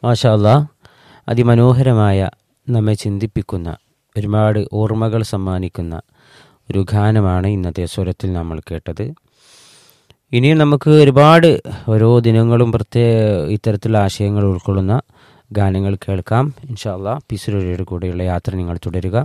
മാഷാല്ല അതിമനോഹരമായ നമ്മെ ചിന്തിപ്പിക്കുന്ന ഒരുപാട് ഓർമ്മകൾ സമ്മാനിക്കുന്ന ഒരു ഗാനമാണ് ഇന്നത്തെ സ്വരത്തിൽ നമ്മൾ കേട്ടത് ഇനിയും നമുക്ക് ഒരുപാട് ഓരോ ദിനങ്ങളും പ്രത്യേക ഇത്തരത്തിലുള്ള ആശയങ്ങൾ ഉൾക്കൊള്ളുന്ന ഗാനങ്ങൾ കേൾക്കാം ഇൻഷാല്ല പിസുരയുടെ കൂടെയുള്ള യാത്ര നിങ്ങൾ തുടരുക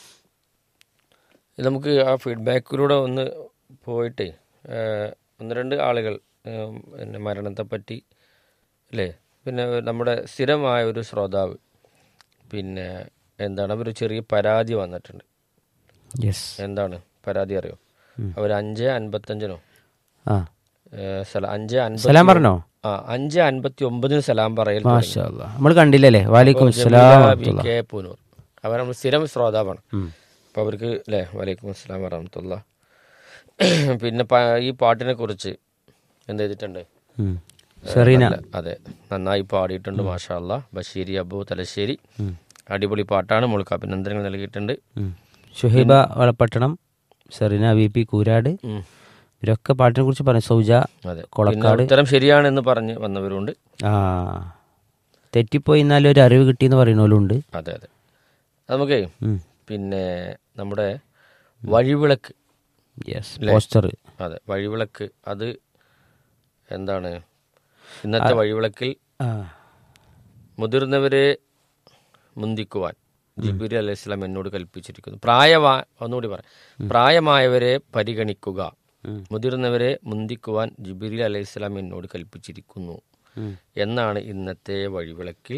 നമുക്ക് ആ ഫീഡ്ബാക്കിലൂടെ ഒന്ന് പോയിട്ട് ഏഹ്, ഒന്ന് രണ്ട് ആളുകൾ ഏഹ്, പിന്നെ മരണത്തെപ്പറ്റി അല്ലേ പിന്നെ നമ്മുടെ സ്ഥിരമായ ഒരു ശ്രോതാവ് പിന്നെ എന്താണ് അവർ ചെറിയ പരാതി വന്നിട്ടുണ്ട് യെസ് എന്താണ് പരാതി അറിയോ അവർ അഞ്ച് അൻപത്തഞ്ചിനോ ആ ഏഹ്, സല- അഞ്ച് അൻപത്തി സലാം പറഞ്ഞോ ആ അഞ്ച് അൻപത്തി ഒമ്പതിന് സലാം പറയൽ മാഷാല്ല നമ്മൾ കണ്ടില്ലല്ലേ വാലിക്കും ജമീല സലാം വി കെ പൂനൂർ അവർ നമ്മൾ സ്ഥിരം ശ്രോതാവാണ് അപ്പോൾ അവർക്ക് അല്ലേ വലൈക്കും അസ്സലാം വറഹമത്തുള്ള പിന്നെ പ- ഈ പാട്ടിനെ കുറിച്ച് എന്ത് ചെയ്തിട്ടുണ്ട് ഉം. സെറീന നല്ല- അതെ നന്നായി പാടിയിട്ടുണ്ട് മാഷാ അല്ലാ ബഷീരി അബു തലശ്ശേരി അടിപൊളി പാട്ടാണ് മോൾക്ക് അഭിനന്ദനങ്ങൾ നൽകിയിട്ടുണ്ട് ഉം. ഷുഹൈബ വളപ്പട്ടണം സെറീന വി പി കൂരാട് ഉം. ഇവരൊക്കെ പാട്ടിനെ കുറിച്ച് പറഞ്ഞു സൗജ അതെ പിന്നെ കൊളക്കാട് ഉത്തരം ശരിയാണെന്ന് പറഞ്ഞ് വന്നവരുണ്ട് ആ തെറ്റിപ്പോയി എന്നാലും ഒരു അറിവ് കിട്ടിയെന്ന് പറയുന്നവരുണ്ട് അതെ അതെ നമുക്കേ ഉം. പിന്നെ നമ്മുടെ വഴിവിളക്ക് യെസ് പോസ്റ്റർ അതെ വഴിവിളക്ക് അത് എന്താണ് ഇന്നത്തെ വഴിവിളക്കിൽ ആ മുതിർന്നവരെ മുന്തിക്കുവാൻ ജിബിരി അലൈഹി സ്വലാം എന്നോട് കൽപ്പിച്ചിരിക്കുന്നു പ്രായമാ ഒന്നുകൂടി പറയാം പ്രായമായവരെ പരിഗണിക്കുക മുതിർന്നവരെ മുന്തിക്കുവാൻ ജിബിരി അലൈഹി സ്വലാം എന്നോട് കൽപ്പിച്ചിരിക്കുന്നു എന്നാണ് ഇന്നത്തെ വഴിവിളക്കിൽ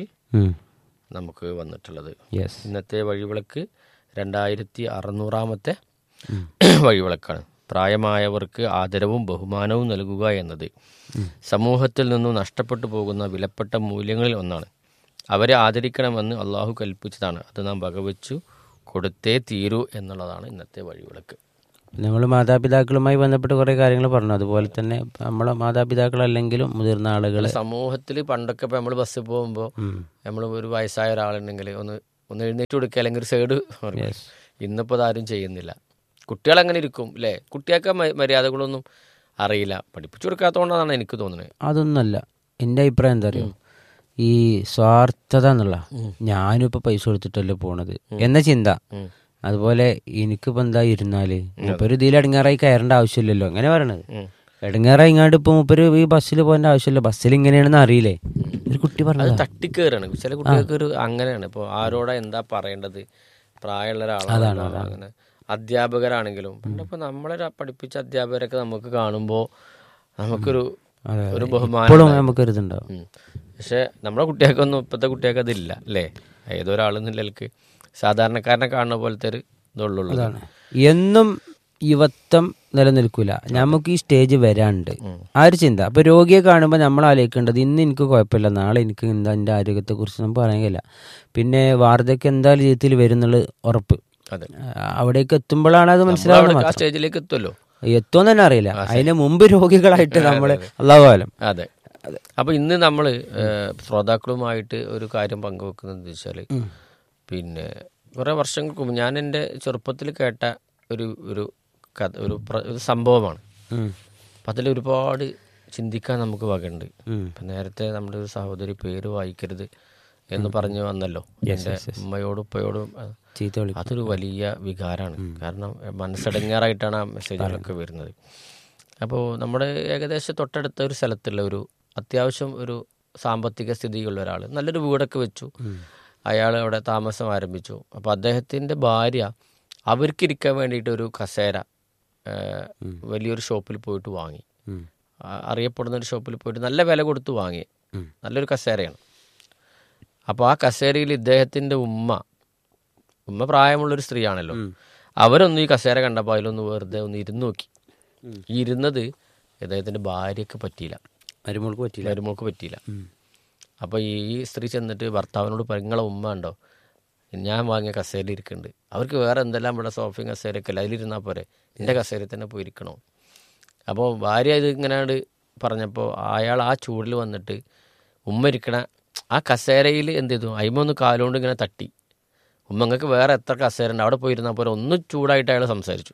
നമുക്ക് വന്നിട്ടുള്ളത് യെസ് ഇന്നത്തെ വഴിവിളക്ക് രണ്ടായിരത്തി അറുന്നൂറാമത്തെ വഴിവിളക്കാണ് പ്രായമായവർക്ക് ആദരവും ബഹുമാനവും നൽകുക എന്നത് സമൂഹത്തിൽ നിന്നും നഷ്ടപ്പെട്ടു പോകുന്ന വിലപ്പെട്ട മൂല്യങ്ങളിൽ ഒന്നാണ് അവരെ ആദരിക്കണമെന്ന് അള്ളാഹു കൽപ്പിച്ചതാണ് അത് നാം വകവെച്ചു കൊടുത്തേ തീരൂ എന്നുള്ളതാണ് ഇന്നത്തെ വഴിവിളക്ക് നമ്മൾ മാതാപിതാക്കളുമായി ബന്ധപ്പെട്ട് കുറേ കാര്യങ്ങൾ പറഞ്ഞു അതുപോലെ തന്നെ നമ്മളെ മാതാപിതാക്കളല്ലെങ്കിലും മുതിർന്ന ആളുകൾ സമൂഹത്തിൽ പണ്ടൊക്കെ ഇപ്പം നമ്മൾ ബസ്സിൽ പോകുമ്പോൾ നമ്മൾ ഒരു വയസ്സായ ഒരാളുണ്ടെങ്കിൽ ഒന്ന് ഒന്ന് എഴുന്നേറ്റ് കൊടുക്കുക അല്ലെങ്കിൽ ഒരു സൈഡ് ഇന്നിപ്പോൾ അതാരും ചെയ്യുന്നില്ല കുട്ടികൾ അങ്ങനെ ഇരിക്കും അല്ലേ കുട്ടികൾക്ക് മ- മര്യാദകളൊന്നും അറിയില്ല പഠിപ്പിച്ചു കൊടുക്കാത്തതുകൊണ്ടാണ് എനിക്ക് തോന്നുന്നത് അതൊന്നല്ല എൻ്റെ അഭിപ്രായം എന്താ അറിയോ ഈ സ്വാർത്ഥത എന്നുള്ള ഞാനും ഇപ്പൊ പൈസ കൊടുത്തിട്ടല്ലേ പോണത് എന്ന ചിന്ത അതുപോലെ എനിക്കിപ്പോ എന്താ ഇരുന്നാല് മൂപ്പര് ഇതിൽ ഇടങ്ങാറായി കയറേണ്ട ആവശ്യമില്ലല്ലോ അങ്ങനെ പറയണത് ഇടങ്ങാറായി ഇങ്ങാണ്ട് ഇപ്പൊ മൂപ്പര് ഈ ബസ്സിൽ പോകേണ്ട ആവശ്യമില്ല ബസ്സിൽ ഇങ്ങനെയാണെന്ന് അറിയില്ലേ ഒരു കുട്ടി അത് പറഞ്ഞത് തട്ടിക്കേറാണ് ചില കുട്ടികൾക്ക് ഒരു അങ്ങനെയാണ് ഇപ്പോൾ ആരോടാ എന്താ പറയേണ്ടത് പ്രായമുള്ള ഒരാളാണ് അങ്ങനെ അധ്യാപകരാണെങ്കിലും പണ്ടിപ്പോൾ നമ്മളെ ര- പഠിപ്പിച്ച അധ്യാപകരൊക്കെ നമുക്ക് കാണുമ്പോൾ നമുക്കൊരു ഒരു ബഹുമാനം ഇപ്പോഴും നമുക്കൊരിതുണ്ടാവും ഉം. പക്ഷെ നമ്മുടെ കുട്ടികൾക്കൊന്നും ഇപ്പോഴത്തെ കുട്ടികൾക്ക് അതില്ല അല്ലേ ഏതൊരാളെന്ന നിലക്ക് സാധാരണക്കാരനെ കാണുന്ന പോലത്തെ ഒരു ഇതുള്ളൂ എന്നും യുവത്വം നിലനിൽക്കൂല നമുക്ക് ഈ സ്റ്റേജ് വരാണ്ട് ആ ഒരു ചിന്ത അപ്പൊ രോഗിയെ കാണുമ്പോൾ നമ്മൾ ആലോചിക്കേണ്ടത് ഇന്ന് എനിക്ക് കുഴപ്പമില്ല നാളെ എനിക്ക് എന്താ എൻ്റെ ആരോഗ്യത്തെ കുറിച്ച് നമുക്ക് പറയാൻ കഴിയില്ല പിന്നെ വാർദ്ധക്യം എന്തായാലും ജീവിതത്തിൽ വരുന്നുള്ളത് ഉറപ്പ് അതെ ആ, അവിടേക്ക് എത്തുമ്പോഴാണ് അത് മനസ്സിലാവുന്നത് അവിടെ ആ മാത്രം. സ്റ്റേജിലേക്ക് എത്തുമല്ലോ എത്തുമെന്ന് തന്നെ അറിയില്ല അതിന് മുമ്പ് രോഗികളായിട്ട് നമ്മൾ അള്ളാഹുലം അതെ അപ്പൊ ഇന്ന് നമ്മൾ ശ്രോതാക്കളുമായിട്ട് ഒരു കാര്യം പങ്കുവെക്കുന്നത് വെച്ചാൽ പിന്നെ കുറേ വർഷങ്ങൾക്ക് മുമ്പ് ഞാൻ എൻ്റെ ചെറുപ്പത്തിൽ കേട്ട ഒരു ഒരു കഥ ഒരു പ്ര- ഒരു സംഭവമാണ് അപ്പം അതിൽ ഒരുപാട് ചിന്തിക്കാൻ നമുക്ക് വകയുണ്ട് ഇപ്പം നേരത്തെ നമ്മുടെ ഒരു സഹോദരി പേര് വായിക്കരുത് എന്ന് പറഞ്ഞു വന്നല്ലോ എൻ്റെ ഉമ്മയോടും ഉപ്പയോടും ആ, ചീത്ത വിളി അതൊരു വലിയ വികാരമാണ് കാരണം മനസ്സടങ്ങാറായിട്ടാണ് ആ മെസ്സേജുകളൊക്കെ വരുന്നത് അപ്പോൾ നമ്മുടെ ഏകദേശം തൊട്ടടുത്ത ഒരു സ്ഥലത്തുള്ള ഒരു അത്യാവശ്യം ഒരു സാമ്പത്തിക സ്ഥിതിയുള്ള ഒരാൾ നല്ലൊരു വീടൊക്കെ വെച്ചു അയാൾ അവിടെ താമസം ആരംഭിച്ചു അപ്പോൾ അദ്ദേഹത്തിൻ്റെ ഭാര്യ അവർക്കിരിക്കാൻ വേണ്ടിയിട്ട് ഒരു കസേര ആ, വലിയൊരു ഷോപ്പിൽ പോയിട്ട് വാങ്ങി ആ, അറിയപ്പെടുന്ന ഒരു ഷോപ്പിൽ പോയിട്ട് നല്ല വില കൊടുത്ത് വാങ്ങി നല്ലൊരു കസേരയാണ് അപ്പോൾ ആ കസേരയിൽ ഇദ്ദേഹത്തിൻ്റെ ഉമ്മ ഉമ്മ പ്രായമുള്ളൊരു സ്ത്രീയാണല്ലോ അവരൊന്നും ഈ കസേര കണ്ടപ്പോൾ അതിലൊന്ന് വെറുതെ ഒന്ന് ഇരുന്ന് നോക്കി ഈ ഇരുന്നത് ഇദ്ദേഹത്തിൻ്റെ ഭാര്യയ്ക്ക് പറ്റിയില്ല മരുമോൾക്ക് പറ്റില്ല മരുമോൾക്ക് പറ്റിയില്ല അപ്പോൾ ഈ സ്ത്രീ ചെന്നിട്ട് ഭർത്താവിനോട് പറയും, "നിങ്ങളെ ഉമ്മ ഉണ്ടോ ഞാൻ വാങ്ങിയ കസേരയിൽ ഇരിക്കുന്നുണ്ട് അവർക്ക് വേറെ എന്തെല്ലാം ഇവിടെ സോഫയും കസേരയൊക്കെ അല്ല അതിലിരുന്നാൽ പോരെ എൻ്റെ കസേരയിൽ തന്നെ പോയി ഇരിക്കണോ അപ്പോൾ ഭാര്യ ഇത് ഇങ്ങനെ പറഞ്ഞപ്പോൾ അയാൾ ആ ചൂടിൽ വന്നിട്ട് ഉമ്മ ഇരിക്കണ ആ കസേരയിൽ എന്ത് ചെയ്തു അയിമ ഒന്ന് കാലുകൊണ്ട് ഇങ്ങനെ തട്ടി ഉമ്മങ്ങൾക്ക് വേറെ എത്ര കസേര ഉണ്ട് അവിടെ പോയിരുന്നാൽ പോലെ ഒന്ന് ചൂടായിട്ട് അയാൾ സംസാരിച്ചു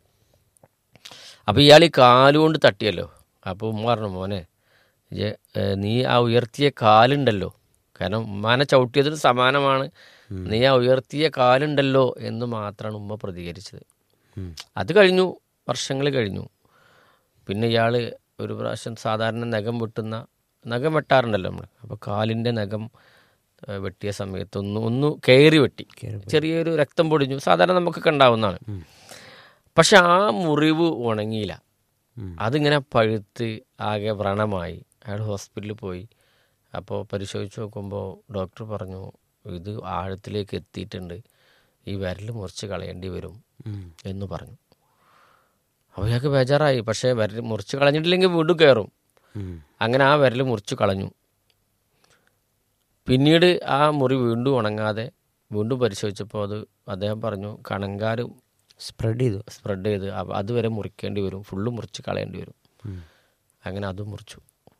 അപ്പോൾ ഇയാൾ ഈ കാലുകൊണ്ട് തട്ടിയല്ലോ അപ്പോൾ ഉമ്മ പറഞ്ഞു മോനെ ഇജ്ജ്, ഏ, നീ ആ ഉയർത്തിയ കാലുണ്ടല്ലോ കാരണം ഉമ്മാനെ ചവിട്ടിയതിന് സമാനമാണ് നീ ആ ഉയർത്തിയ കാലുണ്ടല്ലോ എന്ന് മാത്രമാണ് ഉമ്മ പ്രതികരിച്ചത് ഉം. അത് കഴിഞ്ഞു വർഷങ്ങൾ കഴിഞ്ഞു പിന്നെ ഇയാൾ ഒരു പ്രാവശ്യം സാധാരണ നഖം വെട്ടുന്ന നഖം വെട്ടാറുണ്ടല്ലോ നമ്മൾ അപ്പോൾ കാലിൻ്റെ നഖം ഏഹ്, വെട്ടിയ സമയത്ത് ഒന്ന് ഒന്ന് കയറി വെട്ടി ചെറിയൊരു രക്തം പൊടിഞ്ഞു സാധാരണ നമുക്കൊക്കെ ഉണ്ടാവുന്നതാണ് പക്ഷെ ആ മുറിവ് ഉണങ്ങിയില്ല ഉം. അതിങ്ങനെ പഴുത്ത് ആകെ വ്രണമായി അയാൾ ഹോസ്പിറ്റലിൽ പോയി അപ്പോൾ പരിശോധിച്ച് നോക്കുമ്പോൾ ഡോക്ടർ പറഞ്ഞു ഇത് ആഴത്തിലേക്ക് എത്തിയിട്ടുണ്ട് ഈ വിരൽ മുറിച്ച് കളയേണ്ടി വരും ഉം. എന്ന് പറഞ്ഞു അപ്പോൾ ഇയാൾക്ക് ബേജാറായി പക്ഷേ വിരൽ മുറിച്ച് കളഞ്ഞിട്ടില്ലെങ്കിൽ വീണ്ടും കയറും ഉം. അങ്ങനെ ആ വിരൽ മുറിച്ച് കളഞ്ഞു പിന്നീട് ആ മുറി വീണ്ടും ഉണങ്ങാതെ വീണ്ടും പരിശോധിച്ചപ്പോൾ അത് അദ്ദേഹം പറഞ്ഞു കണങ്കാര് സ്പ്രെഡ് ചെയ്തു സ്പ്രെഡ് ചെയ്ത് അപ്പ- അതുവരെ മുറിക്കേണ്ടി വരും ഫുള്ള് മുറിച്ച് കളയേണ്ടി വരും ഉം. അങ്ങനെ അതും മുറിച്ചു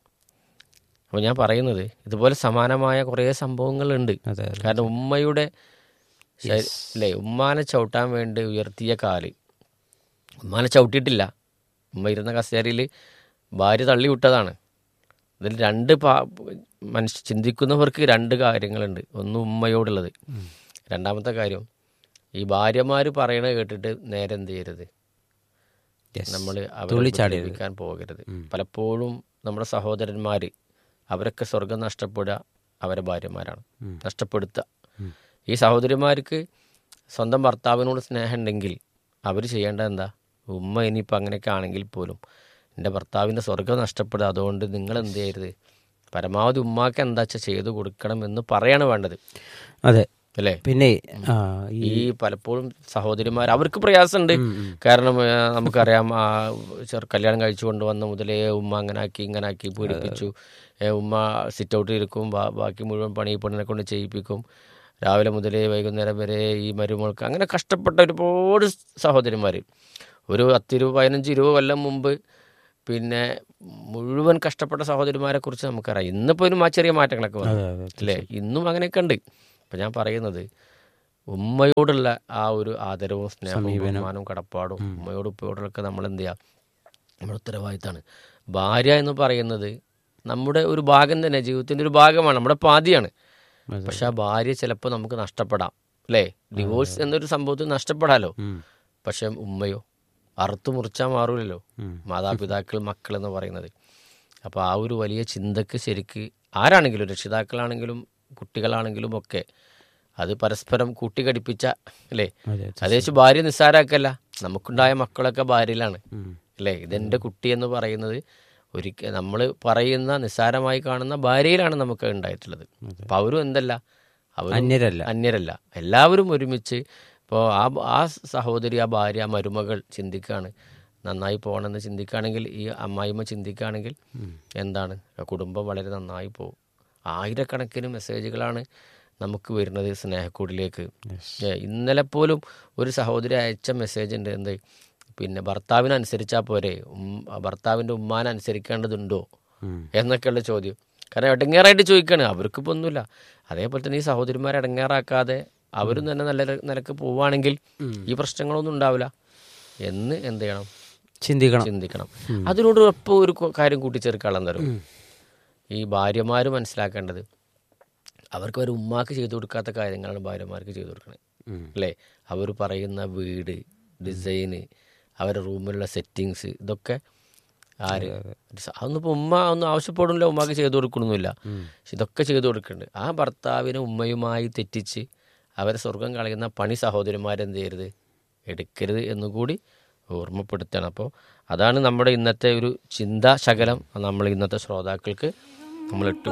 അപ്പോൾ ഞാൻ പറയുന്നത് ഇതുപോലെ സമാനമായ കുറേ സംഭവങ്ങളുണ്ട് അതെ അതെ. കാരണം ഉമ്മയുടെ ശരി- അല്ലേ ഉമ്മാനെ ചവിട്ടാൻ വേണ്ടി ഉയർത്തിയ കാല് ഉമ്മാനെ ചവിട്ടിയിട്ടില്ല ഉമ്മ ഇരുന്ന കസേരയിൽ ഭാര്യ തള്ളി വിട്ടതാണ് ഇതിൽ രണ്ട് പാ മനുഷ്യ ചിന്തിക്കുന്നവർക്ക് രണ്ട് കാര്യങ്ങളുണ്ട് ഒന്ന് ഉമ്മയോടുള്ളത് രണ്ടാമത്തെ കാര്യം ഈ ഭാര്യമാർ പറയണത് കേട്ടിട്ട് നേരെ എന്ത് ചെയ്യരുത് Yes. നമ്മൾ തുള്ളിച്ചാടരുത്. ഉപദ്രവിക്കാൻ പോകരുത് പലപ്പോഴും നമ്മുടെ സഹോദരന്മാർ അവരൊക്കെ സ്വർഗം നഷ്ടപ്പെടുക അവരെ ഭാര്യമാരാണ് ഉം. നഷ്ടപ്പെടുത്തുക ഈ സഹോദരിമാർക്ക് സ്വന്തം ഭർത്താവിനോട് സ്നേഹം ഉണ്ടെങ്കിൽ അവർ ചെയ്യേണ്ടത് എന്താ ഉമ്മ ഇനിയിപ്പോൾ അങ്ങനെയൊക്കെ ആണെങ്കിൽ പോലും എൻ്റെ ഭർത്താവിൻ്റെ സ്വർഗം നഷ്ടപ്പെടുക അതുകൊണ്ട് നിങ്ങൾ എന്ത് ചെയ്യരുത് പരമാവധി ഉമ്മാക്ക് എന്താ വെച്ചാൽ ചെയ്തു കൊടുക്കണം എന്ന് പറയാണ് വേണ്ടത് അതെ അല്ലേ പിന്നെ ആ ഈ ഈ പലപ്പോഴും സഹോദരിമാർ അവർക്ക് പ്രയാസമുണ്ട് കാരണം ആ, നമുക്കറിയാം ആ ചെറു കല്യാണം കഴിച്ചു കൊണ്ടുവന്ന മുതലേ ഉമ്മ അങ്ങനാക്കി ഇങ്ങനാക്കി പീഡിപ്പിച്ചു ഏ, ഉമ്മ സിറ്റ് ഔട്ടിൽ ഇരിക്കും ബാ- ബാക്കി മുഴുവൻ പണി ഈ പെണ്ണിനെ കൊണ്ട് ചെയ്യിപ്പിക്കും രാവിലെ മുതലേ വൈകുന്നേരം വരെ ഈ മരുമകൾക്ക് അങ്ങനെ കഷ്ടപ്പെട്ട ഒരുപാട് സഹോദരിമാർ ഒരു പത്തിരുപത് പതിനഞ്ച് ഇരുപത് കൊല്ലം മുമ്പ് പിന്നെ മുഴുവൻ കഷ്ടപ്പെട്ട സഹോദരിമാരെ കുറിച്ച് നമുക്കറിയാം ഇന്നിപ്പോൾ ഒരു മാ- ചെറിയ മാറ്റങ്ങളൊക്കെ വന്നു അതെ അതെ അല്ലേ ഇന്നും അങ്ങനെയൊക്കെ ഉണ്ട് അപ്പം ഞാൻ പറയുന്നത് ഉമ്മയോടുള്ള ആ ഒരു ആദരവും സ്നേഹവും ബഹുമാനവും കടപ്പാടും ഉമ്മയോട് ഉപ്പയോടൊക്കെ നമ്മൾ എന്ത് ചെയ്യുക നമ്മുടെ ഉത്തരവാദിത്തമാണ് ഭാര്യ എന്ന് പറയുന്നത് നമ്മുടെ ഒരു ഭാഗം തന്നെ ജീവിതത്തിൻ്റെ ഒരു ഭാഗമാണ് നമ്മുടെ പാതിയാണ് അതെ. പക്ഷെ ആ ഭാര്യ ചിലപ്പോൾ നമുക്ക് നഷ്ടപ്പെടാം അല്ലേ ഡിവോഴ്സ് എന്നൊരു സംഭവത്തിൽ നഷ്ടപ്പെടാലോ ഉം. പക്ഷെ ഉമ്മയോ അറുത്തു മുറിച്ചാൽ മാറൂലല്ലോ ഉം. മാതാപിതാക്കൾ മക്കൾ എന്ന് പറയുന്നത് അപ്പോൾ ആ ഒരു വലിയ ചിന്തക്ക് ശരിക്ക് ആരാണെങ്കിലും രക്ഷിതാക്കളാണെങ്കിലും കുട്ടികളാണെങ്കിലും ഒക്കെ അത് പരസ്പരം കൂട്ടിക്കടിപ്പിച്ച അല്ലേ അതെ അതേ ഭാര്യ നിസ്സാരാക്കല്ല നമുക്കുണ്ടായ മക്കളൊക്കെ ഭാര്യയിലാണ് ഉം. അല്ലേ ഇതെൻ്റെ കുട്ടി എന്ന് പറയുന്നത് ഒരിക്കൽ നമ്മൾ പറയുന്ന നിസ്സാരമായി കാണുന്ന ഭാര്യയിലാണ് നമുക്ക് ഉണ്ടായിട്ടുള്ളത് അപ്പോൾ അവരും എന്തല്ല അവർ അന്യരല്ല അന്യരല്ല എല്ലാവരും ഒരുമിച്ച് ഇപ്പോൾ ആ ആ സഹോദരി ആ ഭാര്യ ആ മരുമകൾ ചിന്തിക്കുകയാണ് നന്നായി പോകണമെന്ന് ചിന്തിക്കുകയാണെങ്കിൽ ഈ അമ്മായിമ്മ ചിന്തിക്കുകയാണെങ്കിൽ എന്താണ് ആ കുടുംബം വളരെ നന്നായി പോകും ആയിരക്കണക്കിന് മെസ്സേജുകളാണ് നമുക്ക് വരുന്നത് സ്നേഹക്കൂടിലേക്ക് ഏ, ഇന്നലെ പോലും ഒരു സഹോദരി അയച്ച മെസ്സേജ് ഉണ്ട് എന്ത് പിന്നെ ഭർത്താവിനെ അനുസരിച്ചാൽ പോരെ ഉം, ഭർത്താവിൻ്റെ ഉമ്മാനെ അനുസരിക്കേണ്ടതുണ്ടോ ഉം. എന്നൊക്കെയുള്ള ചോദ്യം കാരണം ഇടങ്ങേറായിട്ട് ചോദിക്കുകയാണ് അവർക്കിപ്പോൾ ഒന്നുമില്ല അതേപോലെ തന്നെ ഈ സഹോദരിമാരെ ഇടങ്ങേറാക്കാതെ അവരും തന്നെ നല്ല നിലക്ക് പോവുകയാണെങ്കിൽ ഈ പ്രശ്നങ്ങളൊന്നും ഉണ്ടാവില്ല എന്ന് എന്ത് ചെയ്യണം ചിന്തിക്കണം ചിന്തിക്കണം അതിനോട് ഒപ്പം ഒരു കൊ- കാര്യം കൂട്ടിച്ചേർക്കാനുള്ള തരും ഈ ഭാര്യമാർ മനസ്സിലാക്കേണ്ടത് അവർക്ക് ഒരു ഉമ്മാക്ക് ചെയ്തു കൊടുക്കാത്ത കാര്യങ്ങളാണ് ഭാര്യമാർക്ക് ചെയ്തു കൊടുക്കുന്നത് ഉം. അല്ലേ അവർ പറയുന്ന വീട് ഡിസൈന് അവരുടെ റൂമിലുള്ള സെറ്റിങ്സ് ഇതൊക്കെ ആര് അതൊന്നും ഇപ്പോൾ ഉമ്മ ഒന്നും ആവശ്യപ്പെടില്ല ഉമ്മാക്ക് ചെയ്തു കൊടുക്കണമെന്നില്ല പക്ഷെ ഇതൊക്കെ ചെയ്തു കൊടുക്കുന്നുണ്ട് ആ ഭർത്താവിനെ ഉമ്മയുമായി തെറ്റിച്ച് അവരെ സ്വർഗം കളയുന്ന പണി സഹോദരന്മാരെന്ത് ചെയ്യരുത് എടുക്കരുത് എന്നുകൂടി ഓർമ്മപ്പെടുത്തണം അപ്പോൾ അതാണ് നമ്മുടെ ഇന്നത്തെ ഒരു ചിന്താശകലം നമ്മൾ ഇന്നത്തെ ശ്രോതാക്കൾക്ക് നമ്മൾ ഇട്ട്